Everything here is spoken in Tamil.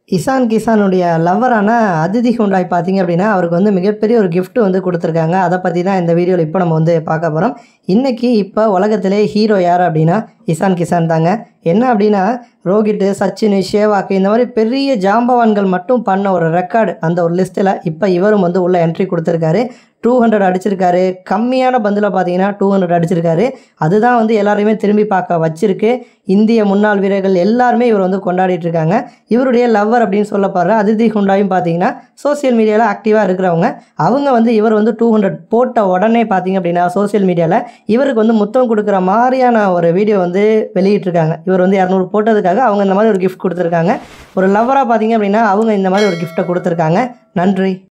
இசான் கிசானுடைய லவ்வரான அதிதி ஹுண்டாய் பார்த்தீங்க அப்படின்னா அவருக்கு வந்து மிகப்பெரிய ஒரு gift வந்து கொடுத்துருக்காங்க அதை பற்றி தான் இந்த வீடியோவில் இப்போ நம்ம வந்து பார்க்க போகிறோம் இன்றைக்கி இப்போ உலகத்திலே ஹீரோ யார் அப்படின்னா இசான் கிசான் தாங்க என்ன அப்படின்னா ரோஹித்து சச்சின் ஷேவாக்கு இந்த மாதிரி பெரிய ஜாம்பவான்கள் மட்டும் பண்ண ஒரு ரெக்கார்டு அந்த ஒரு லிஸ்ட்டில் இப்போ இவரும் வந்து உள்ள என்ட்ரி கொடுத்துருக்காரு டூ ஹண்ட்ரட் அடிச்சிருக்காரு கம்மியான பந்தில் பார்த்தீங்கன்னா டூ ஹண்ட்ரட் அடிச்சிருக்காரு அதுதான் வந்து எல்லாரையுமே திரும்பி பார்க்க வச்சிருக்கு இந்திய முன்னாள் வீரர்கள் எல்லாருமே இவர் வந்து கொண்டாடிட்டு இருக்காங்க இவருடைய லவ்வர் அப்படின்னு சொல்லப்படுற அதிதி ஹுண்டாயும் பார்த்தீங்கன்னா சோஷியல் மீடியாவில் ஆக்டிவாக இருக்கிறவங்க அவங்க வந்து இவர் வந்து டூ ஹண்ட்ரட் போட்ட உடனே பார்த்தீங்க அப்படின்னா சோஷியல் மீடியாவில் இவருக்கு வந்து முத்தம் கொடுக்குற மாதிரியான ஒரு வீடியோ வந்து வெளியிட்டிருக்காங்க இவர் வந்து இரநூறு போட்டதுக்காக அவங்க இந்த மாதிரி ஒரு கிஃப்ட் கொடுத்துருக்காங்க ஒரு லவ்வராக பார்த்தீங்க அப்படின்னா அவங்க இந்த மாதிரி ஒரு கிஃப்ட்டை கொடுத்துருக்காங்க நன்றி